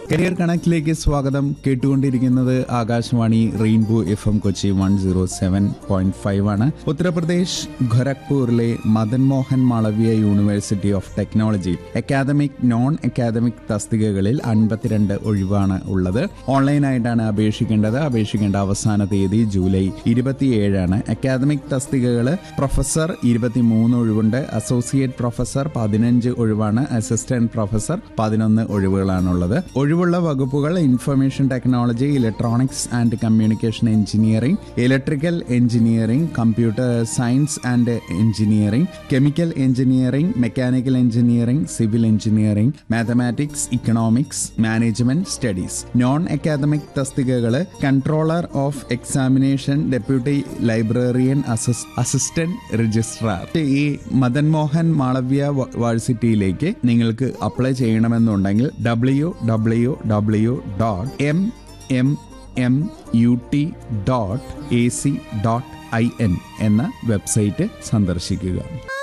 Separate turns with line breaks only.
career കണക്റ്റിലേക്ക് സ്വാഗതം കേട്ടുകൊണ്ടിരിക്കുന്നത് Akashvani rainbow F M Kochi one zero seven point five ആണ് ഉത്തർപ്രദേശ് ഖൊരഗ്പൂരിലെ Madan Mohan Malaviya university of technology academic non academic തസ്തികകളിൽ അൻപത്തിരണ്ട് ഒഴിവാണ് ഉള്ളത് ഓൺലൈനായിട്ടാണ് അപേക്ഷിക്കേണ്ടത് അപേക്ഷിക്കേണ്ട അവസാന തീയതി ജൂലൈ ഇരുപത്തിയേഴാണ് അക്കാദമിക് തസ്തികകൾ പ്രൊഫസർ ഇരുപത്തിമൂന്ന് ഒഴിവുണ്ട് അസോസിയേറ്റ് പ്രൊഫസർ പതിനഞ്ച് ഒഴിവാണ് അസിസ്റ്റന്റ് പ്രൊഫസർ പതിനൊന്ന് ഒഴിവുകളാണുള്ളത് ഒഴിവുള്ള വകുപ്പുകൾ information technology electronics and communication engineering electrical engineering computer science and engineering chemical engineering mechanical engineering civil engineering mathematics economics management studies non academic തസ്തികകൾ controller of examination deputy librarian assistant registrar ഈ മദൻ മോഹൻ മാളവ്യ യൂണിവേഴ്സിറ്റിയിലേക്ക് നിങ്ങൾക്ക് apply ചെയ്യണമെന്നുണ്ടെങ്കിൽ W W W dot M M M U T dot A C dot I N എന്ന website സന്ദർശിക്കുക